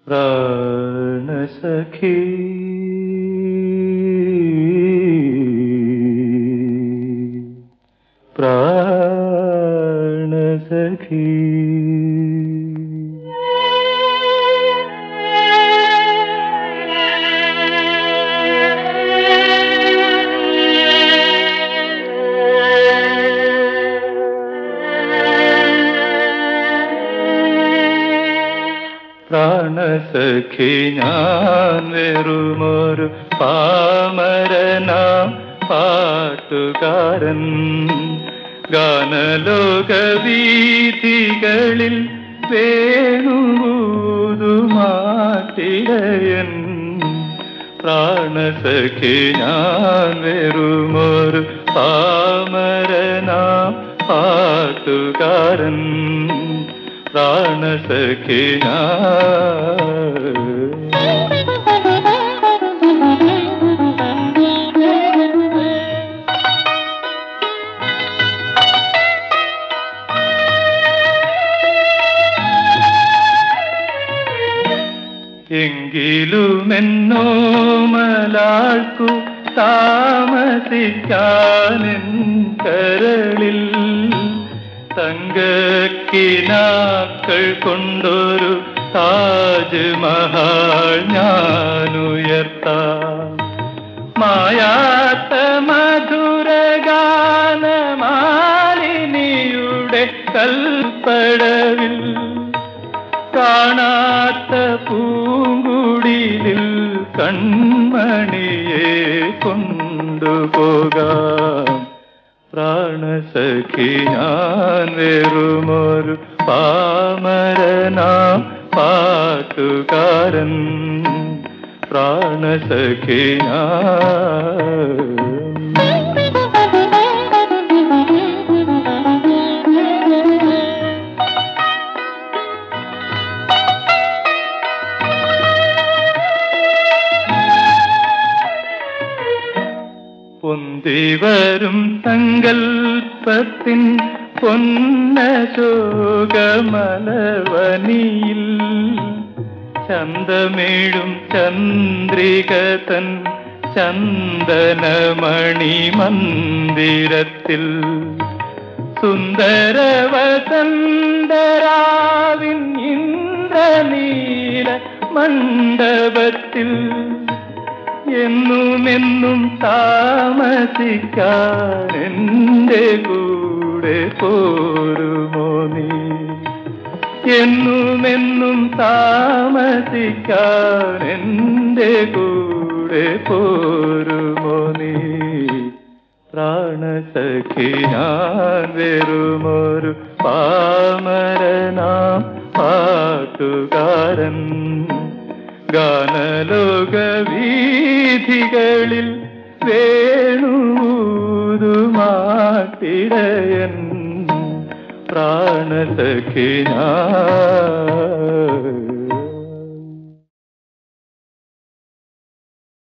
പ്രാണസഖി പ്രാണസഖി പ്രാണസഖി ഞാൻ വെറുമൊരു പാമരനാം പാട്ടുകാരൻ ഗാനലോക വീഥികളിൽ വേണുമാട്ടിടയൻ പ്രാണസഖി ഞാൻ വെറുമൊരു പാമരനാം പാട്ടുകാരൻ പ്രാണസഖി ഞാൻ എങ്കിലുമെന്നോ മലാൾക്കു താമസിക്കാനെൻ കരളിൽ തങ്കക്കിനാക്കൾ കൊണ്ടൊരു താജ്മഹാൾ ഞാനുയർത്താം മായാത്ത മധുരഗാനമാലിനിയുടെ കൽപ്പടവിൽ കാണാത്ത പൂങ്കുടിലിൽ കൺമണിയെ കൊണ്ടുപോകാം പ്രാണസഖി ഞാൻ വെറുമൊരു പാമരനാം പാട്ടുകാരൻ പ്രാണസഖി ഞാൻ പൊന്തിവരും സങ്കൽപ്പത്തിൻ പൊന്നശോകമലവനിയിൽ ചന്തമേഴും ചന്ദ്രികതൻ ചന്ദനമണി മന്ദിരത്തിൽ സുന്ദരവസന്തരാവിൻ ഇന്ദ്രനീല മണ്ഡപത്തിൽ എന്നുമെന്നും താമസിക്കാൻ എൻ്റെ കൂടെ പോരുമോ നീ എന്നുമെന്നും താമസിക്കാൻ എൻ്റെ കൂടെ പോരുമോ നീ പ്രാണസഖി ഞാൻ വെറുമൊരു പാമരനാം പാട്ടുകാരൻ ഗാനലോക വീഥികളിൽ വേണൂതുമാട്ടിടയൻ പ്രാണസഖി ഞാൻ